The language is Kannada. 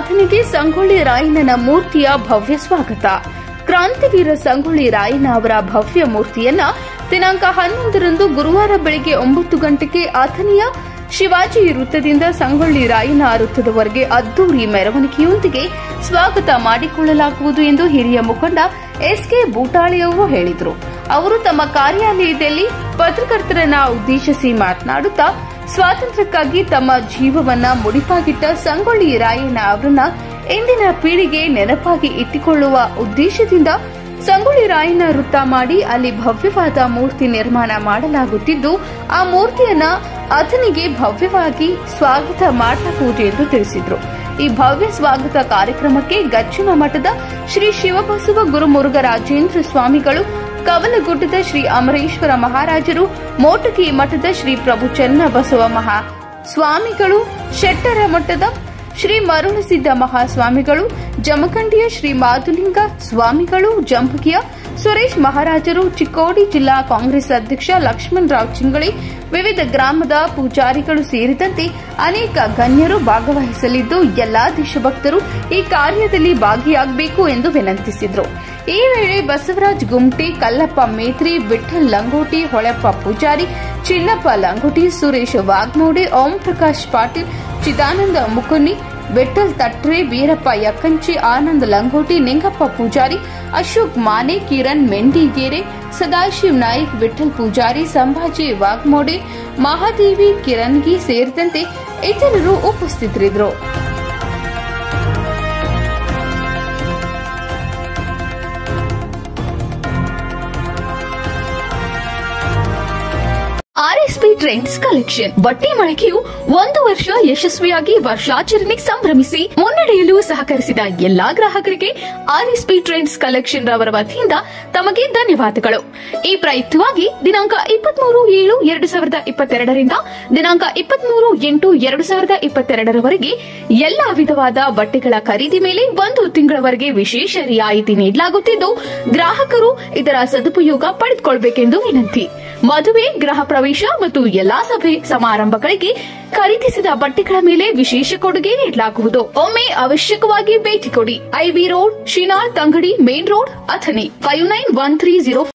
ಅಥಣಿಗೆ ಸಂಗೊಳ್ಳಿ ರಾಯಣ್ಣನ ಮೂರ್ತಿಯ ಭವ್ಯ ಸ್ವಾಗತ ಕ್ರಾಂತಿವೀರ ಸಂಗೊಳ್ಳಿ ರಾಯಣ್ಣ ಅವರ ಭವ್ಯ ಮೂರ್ತಿಯನ್ನ ದಿನಾಂಕ ಹನ್ನೊಂದರಂದು ಗುರುವಾರ ಬೆಳಗ್ಗೆ ಒಂಬತ್ತು ಗಂಟೆಗೆ ಅಥಣಿಯ ಶಿವಾಜಿ ವೃತ್ತದಿಂದ ಸಂಗೊಳ್ಳಿ ರಾಯಣ್ಣ ವೃತ್ತದವರೆಗೆ ಅದ್ದೂರಿ ಮೆರವಣಿಗೆಯೊಂದಿಗೆ ಸ್ವಾಗತ ಮಾಡಿಕೊಳ್ಳಲಾಗುವುದು ಎಂದು ಹಿರಿಯ ಮುಖಂಡ ಎಸ್ಕೆ ಬೂಟಾಳಿ ಅವರು ಹೇಳಿದರು ಅವರು ತಮ್ಮ ಕಾರ್ಯಾಲಯದಲ್ಲಿ ಪತ್ರಕರ್ತರನ್ನ ಉದ್ದೇಶಿಸಿ ಮಾತನಾಡುತ್ತಾ ಸ್ವಾತಂತ್ರ್ಯಕ್ಕಾಗಿ ತಮ್ಮ ಜೀವವನ್ನ ಮುಡಿಪಾಗಿಟ್ಟ ಸಂಗೊಳ್ಳಿ ರಾಯಣ್ಣ ಅವರನ್ನ ಇಂದಿನ ಪೀಳಿಗೆ ನೆನಪಾಗಿ ಇಟ್ಟುಕೊಳ್ಳುವ ಉದ್ದೇಶದಿಂದ ಸಂಗೊಳ್ಳಿ ರಾಯಣ್ಣ ವೃತ್ತ ಮಾಡಿ ಅಲ್ಲಿ ಭವ್ಯವಾದ ಮೂರ್ತಿ ನಿರ್ಮಾಣ ಮಾಡಲಾಗುತ್ತಿದ್ದು ಆ ಮೂರ್ತಿಯನ್ನ ಅಥನಿಗೆ ಭವ್ಯವಾಗಿ ಸ್ವಾಗತ ಮಾಡಲಾಗುವುದು ಎಂದು ತಿಳಿಸಿದರು ಈ ಭವ್ಯ ಸ್ವಾಗತ ಕಾರ್ಯಕ್ರಮಕ್ಕೆ ಗಚ್ಚಿನ ಮಠದ ಶ್ರೀ ಶಿವಬಸವ ಗುರುಮುರುಘರಾಜೇಂದ್ರ ಸ್ವಾಮಿಗಳು ಕವಲಗುಡ್ಡದ ಶ್ರೀ ಅಮರೇಶ್ವರ ಮಹಾರಾಜರು ಮೋಟಗಿ ಮಠದ ಶ್ರೀ ಪ್ರಭು ಚನ್ನಬಸವ ಮಹಾ ಸ್ವಾಮಿಗಳು ಶೆಟ್ಟರ ಮಠದ ಶ್ರೀ ಮರುಳಸಿದ್ದ ಮಹಾಸ್ವಾಮಿಗಳು ಜಮಖಂಡಿಯ ಶ್ರೀ ಮಾದುಲಿಂಗ ಸ್ವಾಮಿಗಳು ಜಂಬಗಿಯ ಸುರೇಶ್ ಮಹಾರಾಜರು ಚಿಕ್ಕೋಡಿ ಜಿಲ್ಲಾ ಕಾಂಗ್ರೆಸ್ ಅಧ್ಯಕ್ಷ ಲಕ್ಷ್ಮಣ್ ರಾವ್ ಚಿಂಗಳಿ ವಿವಿಧ ಗ್ರಾಮದ ಪೂಜಾರಿಗಳು ಸೇರಿದಂತೆ ಅನೇಕ ಗಣ್ಯರು ಭಾಗವಹಿಸಲಿದ್ದು ಎಲ್ಲಾ ದೇಶಭಕ್ತರು ಈ ಕಾರ್ಯದಲ್ಲಿ ಭಾಗಿಯಾಗಬೇಕು ಎಂದು ವಿನಂತಿಸಿದರು ಈ ವೇಳೆ ಬಸವರಾಜ್ ಗುಮ್ಟಿ ಕಲ್ಲಪ್ಪ ಮೇತ್ರಿ ವಿಠಲ್ ಲಂಗೋಟಿ ಹೊಳೆಪ್ಪ ಪೂಜಾರಿ ಚಿನ್ನಪ್ಪ ಲಂಗೋಟಿ ಸುರೇಶ್ ವಾಗ್ಮೋಡೆ ಓಂ ಪ್ರಕಾಶ್ ಪಾಟೀಲ್ ಚಿದಾನಂದ ಮುಕುನಿ ವಿಠಲ್ ತಟ್ರೆ ವೀರಪ್ಪ ಯಕ್ಕಂಚಿ ಆನಂದ್ ಲಂಗೋಟಿ ನಿಂಗಪ್ಪ ಪೂಜಾರಿ ಅಶೋಕ್ ಮಾನೆ ಕಿರಣ್ ಮೆಂಡಿಗೇರೆ ಸದಾಶಿವ್ ನಾಯ್ಕ್ ವಿಠಲ್ ಪೂಜಾರಿ ಸಂಭಾಜಿ ವಾಗ್ಮೋಡೆ ಮಹಾದೇವಿ ಕಿರಣ್ಗಿ ಸೇರಿದಂತೆ ಇತರರು ಉಪಸ್ಥಿತರಿದ್ದರು ಆರ್ಎಸ್ಪಿ ಟ್ರೆಂಡ್ಸ್ ಕಲೆಕ್ಷನ್ ಬಟ್ಟೆ ಮಳಿಗೆಯು ಒಂದು ವರ್ಷ ಯಶಸ್ವಿಯಾಗಿ ವರ್ಷಾಚರಣೆ ಸಂಭ್ರಮಿಸಿ ಮುನ್ನಡೆಯಲು ಸಹಕರಿಸಿದ ಎಲ್ಲಾ ಗ್ರಾಹಕರಿಗೆ ಆರ್ಎಸ್ಪಿ ಟ್ರೆಂಡ್ಸ್ ಕಲೆಕ್ಷನ್ ರವರ ವತಿಯಿಂದ ತಮಗೆ ಧನ್ಯವಾದಗಳು ಈ ಪ್ರಯುಕ್ತವಾಗಿ ದಿನಾಂಕ ಇಪ್ಪತ್ಮೂರು ಏಳು ಎರಡು ಸಾವಿರದ ಇಪ್ಪತ್ತೆರಡರಿಂದ ದಿನಾಂಕ ಇಪ್ಪತ್ಮೂರು ಎಂಟು ಎರಡು ಸಾವಿರದ ಇಪ್ಪತ್ತೆರಡರವರೆಗೆ ಎಲ್ಲಾ ವಿಧವಾದ ಬಟ್ಟೆಗಳ ಖರೀದಿ ಮೇಲೆ ಒಂದು ತಿಂಗಳವರೆಗೆ ವಿಶೇಷ ರಿಯಾಯಿತಿ ನೀಡಲಾಗುತ್ತಿದ್ದು ಗ್ರಾಹಕರು ಇದರ ಸದುಪಯೋಗ ಪಡೆದುಕೊಳ್ಳಬೇಕೆಂದು ವಿನಂತಿ ಮದುವೆ ಗೃಹ ಪ್ರವೇಶ ಮತ್ತು ಎಲ್ಲಾ ಸಭೆ ಸಮಾರಂಭಗಳಿಗೆ ಖರೀದಿಸಿದ ಬಟ್ಟೆಗಳ ಮೇಲೆ ವಿಶೇಷ ಕೊಡುಗೆ ನೀಡಲಾಗುವುದು ಒಮ್ಮೆ ಅವಶ್ಯಕವಾಗಿ ಭೇಟಿ ಕೊಡಿ IB road Shinal Tangadi main road Athani five nine one three zero